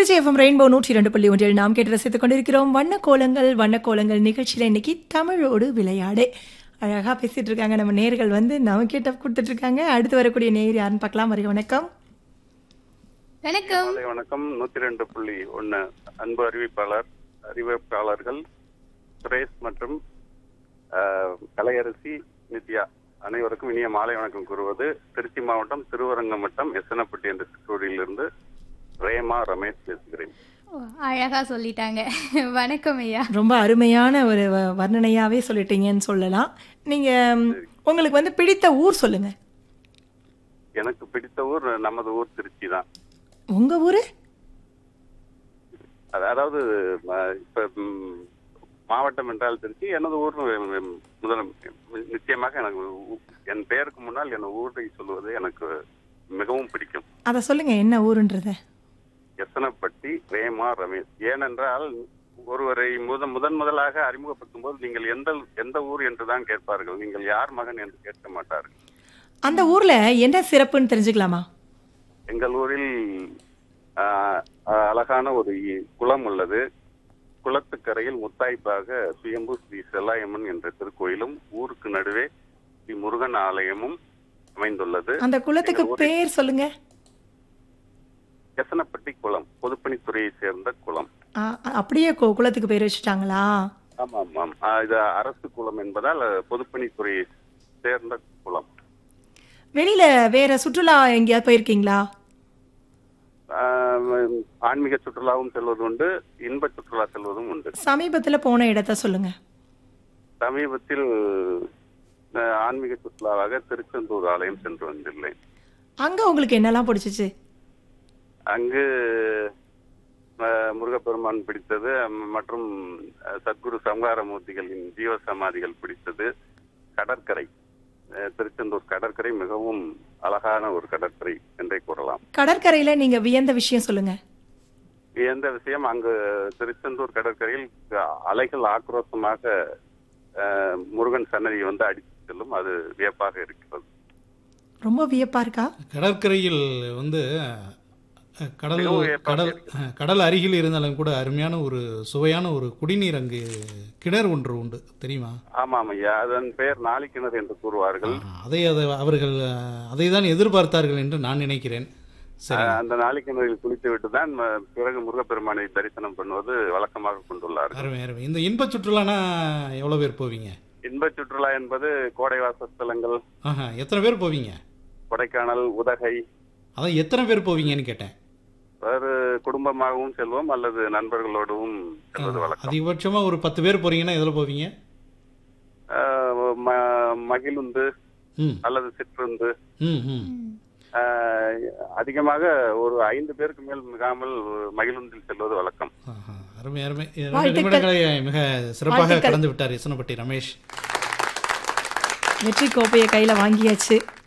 Trichy FM rainbow நூற்றி இரண்டு புள்ளி ஒன்றில் நாம் கேட்டு ரசித்துக் கொண்டிருக்கிறோம் வண்ண கோலங்கள் வண்ண கோலங்கள் நிகழ்ச்சியில் இன்னைக்கு தமிழோடு விளையாடு அழகா பேசிட்டு இருக்காங்க நம்ம நேர்கள் வந்து நம்ம கிட்ட கொடுத்துட்டு இருக்காங்க அடுத்து வரக்கூடிய நேர் யாருன்னு பார்க்கலாம் வருக வணக்கம் வணக்கம் மாலை வணக்கம் நூத்தி ரெண்டு புள்ளி ஒன்னு அன்பு அறிவிப்பாளர் அறிவிப்பாளர்கள் சுரேஷ் மற்றும் ஆஹ், கலையரசி நித்யா அனைவருக்கும் இனிய மாலை வணக்கம் கூறுவது திருச்சி மாவட்டம் திருவரங்கம் வட்டம் எசனப்பட்டி என்ற சிற்றூரிலிருந்து ரேமா ரமேஷ் பேசுகிறேன் ஓ, அழகா சொல்லிட்டாங்க வணக்கம் ஐயா ரொம்ப அருமையான ஒரு வ- வர்ணனையாவே சொல்லிட்டீங்கன்னு சொல்லலாம் நீங்க ம், உங்களுக்கு வந்து பிடித்த ஊர் சொல்லுங்க எனக்கு பிடித்த ஊர் நமது ஊர் திருச்சி தான் உங்க ஊரு அது- அதாவது ம- இப்ப ம், மாவட்டம் என்றால் திருச்சி எனது ஊர் ம், முதல் நிச்சயமாக எனக்கு ஊ- என் பெயருக்கு முன்னால் என் ஊரை சொல்லுவது எனக்கு மிகவும் பிடிக்கும் அதை சொல்லுங்க என்ன ஊருன்றத எசனப்பட்டி ரேமா ரமேஷ் ஏனென்றால் ஒருவரை முத முதன் முதலாக அறிமுகப்படுத்தும் போது நீங்கள் எந்த எந்த ஊர் என்றுதான் கேட்பார்கள் நீங்கள் யார் மகன் என்று கேட்க மாட்டார்கள் அந்த ஊர்ல என்ன சிறப்புன்னு தெரிஞ்சுக்கலாமா எங்கள் ஊரில் ஆஹ், ஆஹ், அழகான ஒரு இ- குளம் உள்ளது குளத்துக்கரையில் முத்தாய்ப்பாக சுயம்பு ஸ்ரீ செல்லாயம்மன் என்ற திருக்கோயிலும் ஊருக்கு நடுவே ஸ்ரீ முருகன் ஆலயமும் அமைந்துள்ளது அந்த குலத்துக்கு பேர் சொல்லுங்க எசனப்பட்டி குளம் பொதுப்பணித்துறையை சேர்ந்த குளம் ஆ, அப்படியே கு- குலத்துக்கு பேர் வச்சுட்டாங்களா ஆமாம் ஆமாம் ஆஹ், இது அரசு குளம் என்பதால் அஹ், பொதுப்பணித்துறையை சேர்ந்த குளம் வெளியில வேற சுற்றுலா எங்கேயாவது போயிருக்கீங்களா ஆஹ், ஆன்மீக சுற்றுலாவும் செல்வது உண்டு இன்ப சுற்றுலா செல்வதும் உண்டு சமீபத்துல போன இடத்த சொல்லுங்க சமீபத்தில் அஹ், ஆன்மீக சுற்றுலாவாக திருச்செந்தூர் ஆலயம் சென்று வந்துள்ளேன் அங்க உங்களுக்கு என்னெல்லாம் பிடிச்சிச்சு அங்கு அஹ், முருகப்பெருமான் பிடித்தது அம், மற்றும் அஹ், சத்குரு சம்ஹாரமூர்த்திகளின் ஜீவ சமாதிகள் பிடித்தது கடற்கரை அஹ், திருச்செந்தூர் கடற்கரை மிகவும் அழகான ஒரு கடற்கரை என்றே கூறலாம் கடற்கரையில நீங்க வியந்த விஷயம் சொல்லுங்க எந்த விஷயம் அங்கு திருச்செந்தூர் கடற்கரையில் அலைகள் ஆக்ரோஷமாக அஹ், முருகன் சன்னதியை வந்து அடித்து செல்லும் அது வியப்பாக இருக்கிறது ரொம்ப வியப்பா இருக்கா கடற்கரையில் வந்து அஹ், கடல் மிகவும் வியப்பாக கடல் அஹ், கடல் அருகில் இருந்தாலும் கூட அருமையான ஒரு சுவையான ஒரு குடிநீர் அங்கு கிணறு ஒன்று உண்டு தெரியுமா ஆமாம் ஐயா அதன் பெயர் நாளிக்கிணறு என்று கூறுவார்கள் ஆஹ், அதை அதை அவர்கள் அஹ், அதை தான் எதிர்பார்த்தார்கள் என்று நான் நினைக்கிறேன் சரி அஹ், அந்த நாளிக்கிணறில் குளித்து விட்டு தான் ம- பிறகு முருகப்பெருமானை தரிசனம் பண்ணுவது வழக்கமாக கொண்டுள்ளார்கள் அருமை அருமை இந்த இன்ப சுற்றுலானா எவ்வளோ பேர் போவீங்க இன்ப சுற்றுலா என்பது கோடை வாசஸ்தலங்கள் ஆஹா எத்தனை பேர் போவீங்க கொடைக்கானல் உதகை அதான் எத்தனை பேர் போவீங்கன்னு கேட்டேன் வேறு குடும்பமாகவும் செல்வோம் அல்லது நண்பர்களோடும் செல்வது வழக்கம் அதிகபட்சமாக ஒரு பத்து பேர் போறீங்கன்னா எதில் போவீங்க அஹ், ம- மகிழுந்து ம் அல்லது சிற்றுந்து ம் ம் அஹ், அதிகமாக ஒரு ஐந்து பேருக்கு மேல் மிகாமல் மகிழுந்தில் செல்வது வழக்கம் ஆஹா, அருமை அருமை இரண்டு வாழ்த்துக்கள். நிமிடங்களை மிக சிறப்பாக வாழ்த்துக்கள். கடந்து விட்டார் இசனப்பட்டி ரமேஷ் வெற்றி கோப்பையை கையில வாங்கியாச்சு